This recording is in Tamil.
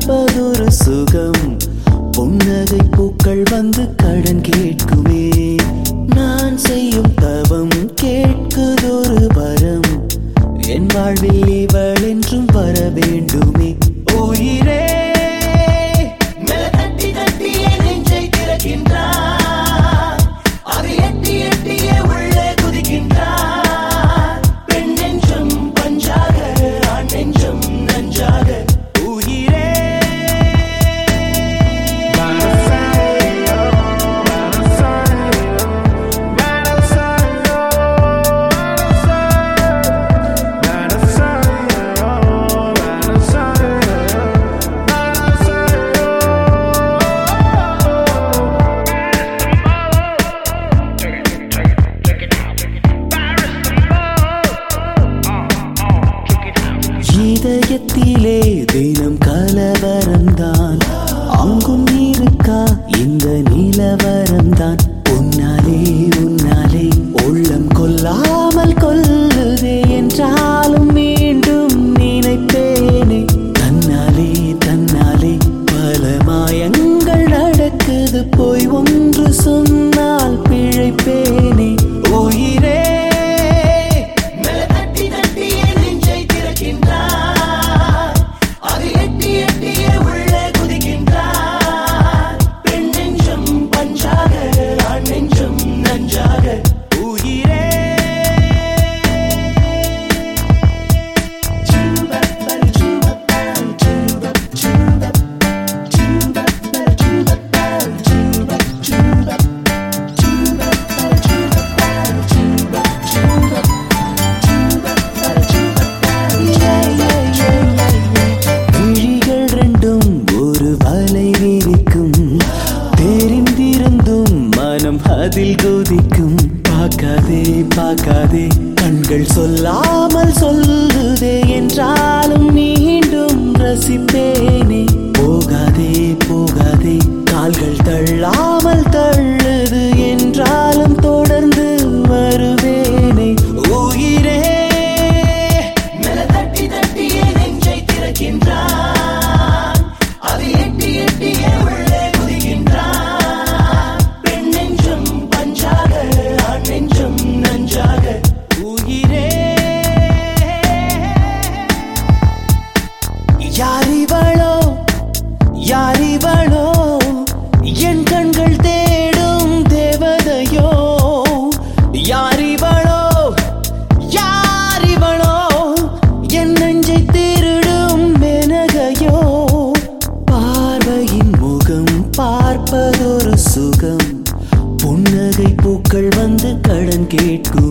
பார்ப்பதொரு சுகம் புன்னகை பூக்கள் வந்து கடன் கேட்குமே நான் செய்யும் தவம் கேட்குதொரு வரம் என் வாழ்வில் இவள் என்றும் வர வேண்டுமே உயிரே மெல்ல தட்டி தட்டியே நெஞ்சை திறக்கின்றார் அது எட்டி எட்டியே உள்ளே குதிக்கின்றார் பெண் நெஞ்சம் பஞ்சாக ஆண் நெஞ்சம் நஞ்சாக உயிரே இதயத்திலே தினம் கலவரம்தான் அங்கும் இருக்கா இந்த நிலவரம்தான் உன்னாலே உன்னாலே உள்ளம் கொல்லாமல் கொல்லுதே என்றாலும் மீண்டும் நினைப்பேனே தன்னாலே தன்னாலே பல மாயங்கள் நடக்குது போய் ஒன்று சொன்னால் பிழைப்பேனே உயிரே மெல்ல தட்டி தட்டியே நெஞ்சை திறக்கின்றார் அது எட்டி எட்டியே உள்ளே குதிக்கின்றார் பெண் நெஞ்சம் பஞ்சாக ஆண் நெஞ்சம் நஞ்சாக உயிரே விழிகள் ரெண்டும் ஒரு வலை விரிக்கும் தெரிந்திருந்தும் மனம் அதில் குதிக்கும் பார்க்காதே பார்க்காதே கண்கள் சொல்லாமல் சொல்லுதே என்றாலும் மீண்டும் ரசிப்பேனே போகாதே போகாதே கால்கள் தள்ளாமல் தள்ளுது என்றாலும் தொடர்ந்து வருவேனே உயிரே மெல்ல தட்டி தட்டியே நெஞ்சை திறக்கின்றான் அது எட்டி எட்டியே உள்ளே குதிக்கின்றான் பெண் நெஞ்சம் பஞ்சாக ஆண் நெஞ்சம் நஞ்சாக உயிரே யாரிவளோ யாரிவளோ என் கண்கள் தேடும் தேவதையோ யாரிவளோ யாரிவளோ என் நெஞ்சை திருடும் மெனகையோ பார்வையின் முகம் பார்ப்பதொரு சுகம் புன்னகை பூக்கள் வந்து கடன் கேட்கும்